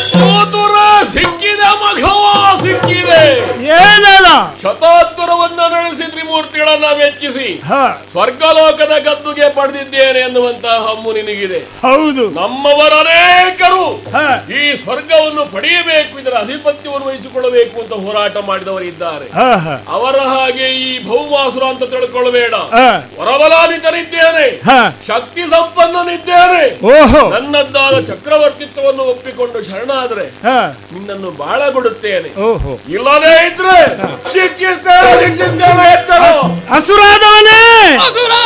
ಕೂತುರ ಸಿಕ್ಕಿದೆ ಮಘವ ಸಿಕ್ಕಿದೆ ಏನಲ್ಲ ಶತಾತ್ತರವನ್ನ ನಡೆಸಿ ತ್ರಿಮೂರ್ತಿಗಳನ್ನ ಮೆಚ್ಚಿಸಿ ಹ ಸ್ವರ್ಗಲೋಕದ ಗದ್ದುಗೆ ಪಡೆದಿದ್ದೇನೆ ಎನ್ನುವಂತಹ ಹಮ್ಮು ನಿನಗಿದೆ ಹೌದು ನಮ್ಮವರ ಅನೇಕರು ಹ ಈ ಸ್ವರ್ಗವನ್ನು ಪಡೆಯಬೇಕು ಇದರ ಅಧಿಪತ್ಯವನ್ನು ವಹಿಸಿಕೊಳ್ಳಬೇಕು ಅಂತ ಹೋರಾಟ ಮಾಡಿದವರಿದ್ದಾರೆ ಹ ಹ ಅವರ ಹಾಗೆ ಈ ಭೌಮಾಸುರ ಅಂತ ತಿಳ್ಕೊಳ್ಬೇಡ ಹ ವರಬಲಾನಿತನಿದ್ದೇನೆ ಹ ಶಕ್ತಿ ಸಂಪನ್ನನಿದ್ದೇನೆ ಓಹೋ ನನ್ನದ್ದಾದ ಚಕ್ರವರ್ತಿತ್ವವನ್ನು ಒಪ್ಪಿಕೊಂಡು ಶರಣಾದ್ರೆ ಹ ನಿನ್ನನ್ನು ಬಾಳಗೊಡುತ್ತೇನೆ ಓಹೋ ಇಲ್ಲದೇ ಇದ್ರೆ ಶಿಕ್ಷಿಸ್ತೇನೆ ಶಿಕ್ಷಿಸ್ತೇನೆ ಎಚ್ಚರ ಅಸುರಾದವನೇ ಅಸುರ